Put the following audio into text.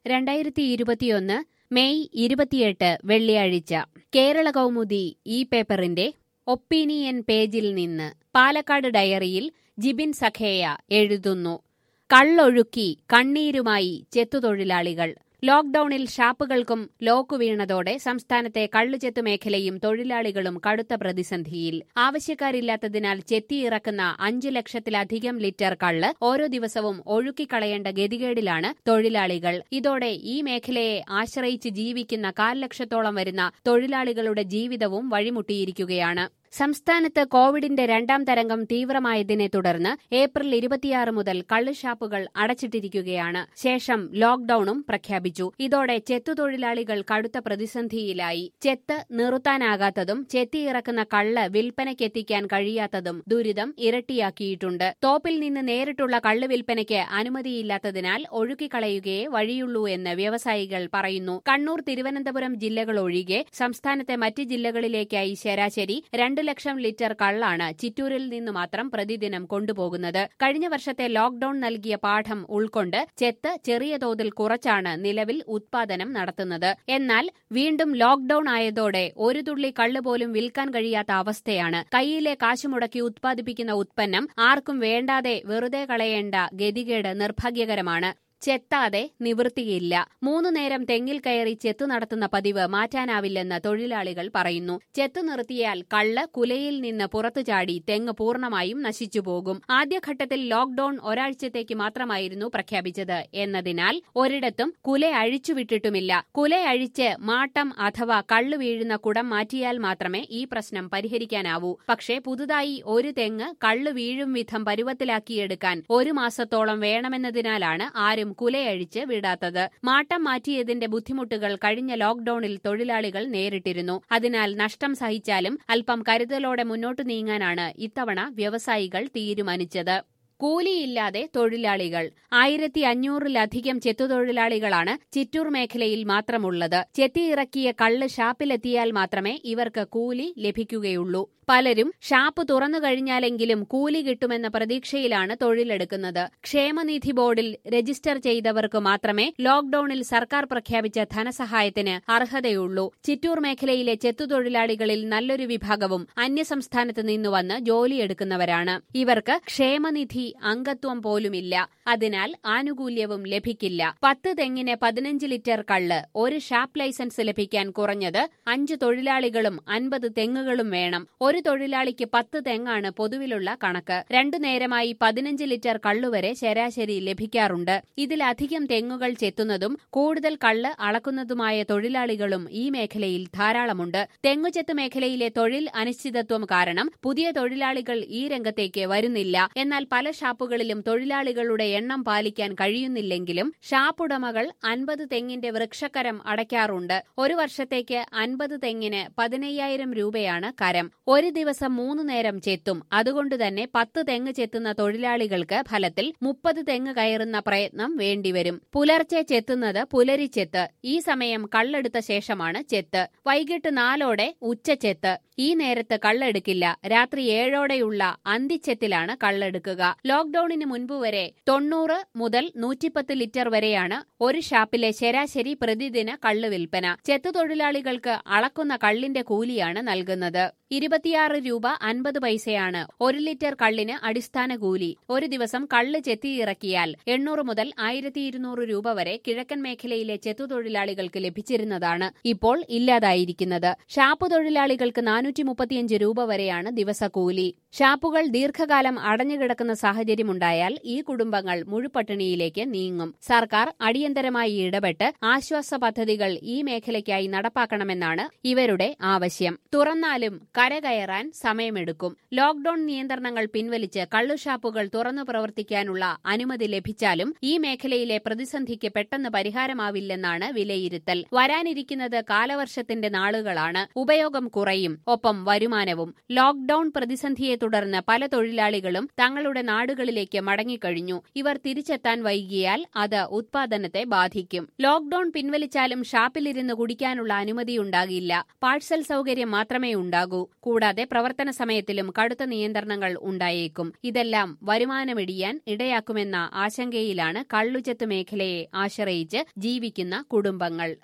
രണ്ടായിരത്തി ഇരുപത്തിയൊന്ന് മെയ് ഇരുപത്തിയെട്ട് വെള്ളിയാഴ്ച കേരള കൗമുദി ഈ പേപ്പറിന്റെ ഒപ്പീനിയൻ പേജിൽ നിന്ന് പാലക്കാട് ഡയറിയിൽ ജിബിൻ സഖേയ എഴുതുന്നു കള്ളൊഴുക്കി കണ്ണീരുമായി ചെത്തുതൊഴിലാളികൾ ലോക്ഡൌണിൽ ഷാപ്പുകൾക്കും ലോക്കു വീണതോടെ സംസ്ഥാനത്തെ കള്ളുചെത്ത് മേഖലയും തൊഴിലാളികളും കടുത്ത പ്രതിസന്ധിയിൽ ആവശ്യക്കാരില്ലാത്തതിനാൽ ചെത്തിയിറക്കുന്ന അഞ്ചു ലക്ഷത്തിലധികം ലിറ്റർ കള്ള് ഓരോ ദിവസവും ഒഴുക്കിക്കളയേണ്ട ഗതികേടിലാണ് തൊഴിലാളികൾ ഇതോടെ ഈ മേഖലയെ ആശ്രയിച്ച് ജീവിക്കുന്ന കാൽ ലക്ഷത്തോളം വരുന്ന തൊഴിലാളികളുടെ ജീവിതവും വഴിമുട്ടിയിരിക്കുകയാണ് സംസ്ഥാനത്ത് കോവിഡിന്റെ രണ്ടാം തരംഗം തീവ്രമായതിനെ തുടർന്ന് ഏപ്രിൽ ഇരുപത്തിയാറ് മുതൽ കള്ളുഷാപ്പുകൾ അടച്ചിട്ടിരിക്കുകയാണ് ശേഷം ലോക്ഡൌണും പ്രഖ്യാപിച്ചു ഇതോടെ ചെത്തുതൊഴിലാളികൾ കടുത്ത പ്രതിസന്ധിയിലായി ചെത്ത് നിർത്താനാകാത്തതും ചെത്തിയിറക്കുന്ന കള്ള് വിൽപ്പനയ്ക്കെത്തിക്കാൻ കഴിയാത്തതും ദുരിതം ഇരട്ടിയാക്കിയിട്ടുണ്ട് തോപ്പിൽ നിന്ന് നേരിട്ടുള്ള കള്ള് വിൽപ്പനയ്ക്ക് അനുമതിയില്ലാത്തതിനാൽ ഒഴുക്കിക്കളയുകയേ വഴിയുള്ളൂ എന്ന് വ്യവസായികൾ പറയുന്നു കണ്ണൂർ തിരുവനന്തപുരം ജില്ലകൾ ഒഴികെ സംസ്ഥാനത്തെ മറ്റ് ജില്ലകളിലേക്കായി ശരാശരി രണ്ട് ലക്ഷം ലിറ്റർ കള്ളാണ് ചിറ്റൂരിൽ നിന്ന് മാത്രം പ്രതിദിനം കൊണ്ടുപോകുന്നത് കഴിഞ്ഞ വർഷത്തെ ലോക്ഡൌൺ നൽകിയ പാഠം ഉൾക്കൊണ്ട് ചെത്ത് ചെറിയ തോതിൽ കുറച്ചാണ് നിലവിൽ ഉത്പാദനം നടത്തുന്നത് എന്നാൽ വീണ്ടും ലോക്ഡൌൺ ആയതോടെ ഒരു തുള്ളി കള്ള് പോലും വിൽക്കാൻ കഴിയാത്ത അവസ്ഥയാണ് കൈയിലെ കാശ് മുടക്കി ഉത്പാദിപ്പിക്കുന്ന ഉത്പന്നം ആർക്കും വേണ്ടാതെ വെറുതെ കളയേണ്ട ഗതികേട് നിർഭാഗ്യകരമാണ് ചെത്താതെ നിവൃത്തിയില്ല മൂന്നു നേരം തെങ്ങിൽ കയറി ചെത്തു നടത്തുന്ന പതിവ് മാറ്റാനാവില്ലെന്ന് തൊഴിലാളികൾ പറയുന്നു ചെത്തു നിർത്തിയാൽ കള്ള് കുലയിൽ നിന്ന് പുറത്തു ചാടി തെങ്ങ് പൂർണ്ണമായും നശിച്ചുപോകും ആദ്യഘട്ടത്തിൽ ലോക്ഡൌൺ ഒരാഴ്ചത്തേക്ക് മാത്രമായിരുന്നു പ്രഖ്യാപിച്ചത് എന്നതിനാൽ ഒരിടത്തും കുല അഴിച്ചുവിട്ടിട്ടുമില്ല കുല അഴിച്ച് മാട്ടം അഥവാ കള്ളു വീഴുന്ന കുടം മാറ്റിയാൽ മാത്രമേ ഈ പ്രശ്നം പരിഹരിക്കാനാവൂ പക്ഷേ പുതുതായി ഒരു തെങ്ങ് കള്ളു വീഴും വിധം പരുവത്തിലാക്കിയെടുക്കാൻ ഒരു മാസത്തോളം വേണമെന്നതിനാലാണ് ആരും കുലയഴിച്ച് വിടാത്തത് മാട്ടം മാറ്റിയതിന്റെ ബുദ്ധിമുട്ടുകൾ കഴിഞ്ഞ ലോക്ഡൌണിൽ തൊഴിലാളികൾ നേരിട്ടിരുന്നു അതിനാൽ നഷ്ടം സഹിച്ചാലും അല്പം കരുതലോടെ മുന്നോട്ടു നീങ്ങാനാണ് ഇത്തവണ വ്യവസായികൾ തീരുമാനിച്ചത് കൂലിയില്ലാതെ തൊഴിലാളികൾ ആയിരത്തി അഞ്ഞൂറിലധികം ചെത്തുതൊഴിലാളികളാണ് ചിറ്റൂർ മേഖലയിൽ മാത്രമുള്ളത് ചെത്തിയിറക്കിയ കള്ള് ഷാപ്പിലെത്തിയാൽ മാത്രമേ ഇവർക്ക് കൂലി ലഭിക്കുകയുള്ളൂ പലരും ഷാപ്പ് തുറന്നു കഴിഞ്ഞാലെങ്കിലും കൂലി കിട്ടുമെന്ന പ്രതീക്ഷയിലാണ് തൊഴിലെടുക്കുന്നത് ക്ഷേമനിധി ബോർഡിൽ രജിസ്റ്റർ ചെയ്തവർക്ക് മാത്രമേ ലോക്ഡൌണിൽ സർക്കാർ പ്രഖ്യാപിച്ച ധനസഹായത്തിന് അർഹതയുള്ളൂ ചിറ്റൂർ മേഖലയിലെ ചെത്തുതൊഴിലാളികളിൽ നല്ലൊരു വിഭാഗവും അന്യസംസ്ഥാനത്ത് നിന്നുവന്ന് ജോലിയെടുക്കുന്നവരാണ് ഇവർക്ക് ക്ഷേമനിധി അംഗത്വം പോലുമില്ല അതിനാൽ ആനുകൂല്യവും ലഭിക്കില്ല പത്ത് തെങ്ങിന് പതിനഞ്ച് ലിറ്റർ കള്ള് ഒരു ഷാപ്പ് ലൈസൻസ് ലഭിക്കാൻ കുറഞ്ഞത് അഞ്ച് തൊഴിലാളികളും അൻപത് തെങ്ങുകളും വേണം ഒരു തൊഴിലാളിക്ക് പത്ത് തെങ്ങാണ് പൊതുവിലുള്ള കണക്ക് രണ്ടു നേരമായി പതിനഞ്ച് ലിറ്റർ കള്ളുവരെ ശരാശരി ലഭിക്കാറുണ്ട് ഇതിലധികം തെങ്ങുകൾ ചെത്തുന്നതും കൂടുതൽ കള്ള് അളക്കുന്നതുമായ തൊഴിലാളികളും ഈ മേഖലയിൽ ധാരാളമുണ്ട് തെങ്ങുചെത്ത് മേഖലയിലെ തൊഴിൽ അനിശ്ചിതത്വം കാരണം പുതിയ തൊഴിലാളികൾ ഈ രംഗത്തേക്ക് വരുന്നില്ല എന്നാൽ പല ഷാപ്പുകളിലും തൊഴിലാളികളുടെ എണ്ണം പാലിക്കാൻ കഴിയുന്നില്ലെങ്കിലും ഷാപ്പുടമകൾ അൻപത് തെങ്ങിന്റെ വൃക്ഷക്കരം അടയ്ക്കാറുണ്ട് ഒരു വർഷത്തേക്ക് അൻപത് തെങ്ങിന് പതിനയ്യായിരം രൂപയാണ് കരം ഒരു ദിവസം മൂന്നു നേരം ചെത്തും അതുകൊണ്ടുതന്നെ പത്ത് തെങ്ങ് ചെത്തുന്ന തൊഴിലാളികൾക്ക് ഫലത്തിൽ മുപ്പത് തെങ്ങ് കയറുന്ന പ്രയത്നം വേണ്ടിവരും പുലർച്ചെ ചെത്തുന്നത് പുലരിച്ചെത്ത് ഈ സമയം കള്ളെടുത്ത ശേഷമാണ് ചെത്ത് വൈകിട്ട് നാലോടെ ഉച്ചച്ചെത്ത് ഈ നേരത്ത് കള്ളെടുക്കില്ല രാത്രി ഏഴോടെയുള്ള അന്തിച്ചെത്തിലാണ് കള്ളെടുക്കുക ലോക്ഡൌണിന് മുൻപ് വരെ തൊണ്ണൂറ് മുതൽ നൂറ്റിപ്പത്ത് ലിറ്റർ വരെയാണ് ഒരു ഷാപ്പിലെ ശരാശരി പ്രതിദിന കള്ള് വിൽപ്പന ചെത്തുതൊഴിലാളികൾക്ക് അളക്കുന്ന കള്ളിന്റെ കൂലിയാണ് നൽകുന്നത് ഇരുപത്തിയാറ് രൂപ അൻപത് പൈസയാണ് ഒരു ലിറ്റർ കള്ളിന് അടിസ്ഥാന കൂലി ഒരു ദിവസം കള്ള് ചെത്തിയിറക്കിയാൽ എണ്ണൂറ് മുതൽ ആയിരത്തി ഇരുന്നൂറ് രൂപ വരെ കിഴക്കൻ മേഖലയിലെ ചെത്തുതൊഴിലാളികൾക്ക് ലഭിച്ചിരുന്നതാണ് ഇപ്പോൾ ഇല്ലാതായിരിക്കുന്നത് ഷാപ്പ് തൊഴിലാളികൾക്ക് നാനൂറ്റി മുപ്പത്തിയഞ്ച് രൂപ വരെയാണ് ദിവസക്കൂലി ഷാപ്പുകൾ ദീർഘകാലം അടഞ്ഞുകിടക്കുന്ന സാഹചര്യമുണ്ടായാൽ ഈ കുടുംബങ്ങൾ മുഴുപട്ടിണിയിലേക്ക് നീങ്ങും സർക്കാർ അടിയന്തരമായി ഇടപെട്ട് ആശ്വാസ പദ്ധതികൾ ഈ മേഖലയ്ക്കായി നടപ്പാക്കണമെന്നാണ് ഇവരുടെ ആവശ്യം തുറന്നാലും കരകയറാൻ സമയമെടുക്കും ലോക്ഡൌൺ നിയന്ത്രണങ്ങൾ പിൻവലിച്ച് കള്ളുഷാപ്പുകൾ തുറന്നു പ്രവർത്തിക്കാനുള്ള അനുമതി ലഭിച്ചാലും ഈ മേഖലയിലെ പ്രതിസന്ധിക്ക് പെട്ടെന്ന് പരിഹാരമാവില്ലെന്നാണ് വിലയിരുത്തൽ വരാനിരിക്കുന്നത് കാലവർഷത്തിന്റെ നാളുകളാണ് ഉപയോഗം കുറയും ഒപ്പം വരുമാനവും ലോക്ഡൌൺ പ്രതിസന്ധിയെ തുടർന്ന് പല തൊഴിലാളികളും തങ്ങളുടെ നാടുകളിലേക്ക് മടങ്ങിക്കഴിഞ്ഞു ഇവർ തിരിച്ചെത്താൻ വൈകിയാൽ അത് ഉത്പാദനത്തെ ബാധിക്കും ലോക്ഡൌൺ പിൻവലിച്ചാലും ഷാപ്പിലിരുന്ന് കുടിക്കാനുള്ള അനുമതിയുണ്ടാകില്ല പാഴ്സൽ സൗകര്യം മാത്രമേ ഉണ്ടാകൂ കൂടാതെ പ്രവർത്തന സമയത്തിലും കടുത്ത നിയന്ത്രണങ്ങൾ ഉണ്ടായേക്കും ഇതെല്ലാം വരുമാനമിടിയാൻ ഇടയാക്കുമെന്ന ആശങ്കയിലാണ് കള്ളുചെത്ത് മേഖലയെ ആശ്രയിച്ച് ജീവിക്കുന്ന കുടുംബങ്ങൾ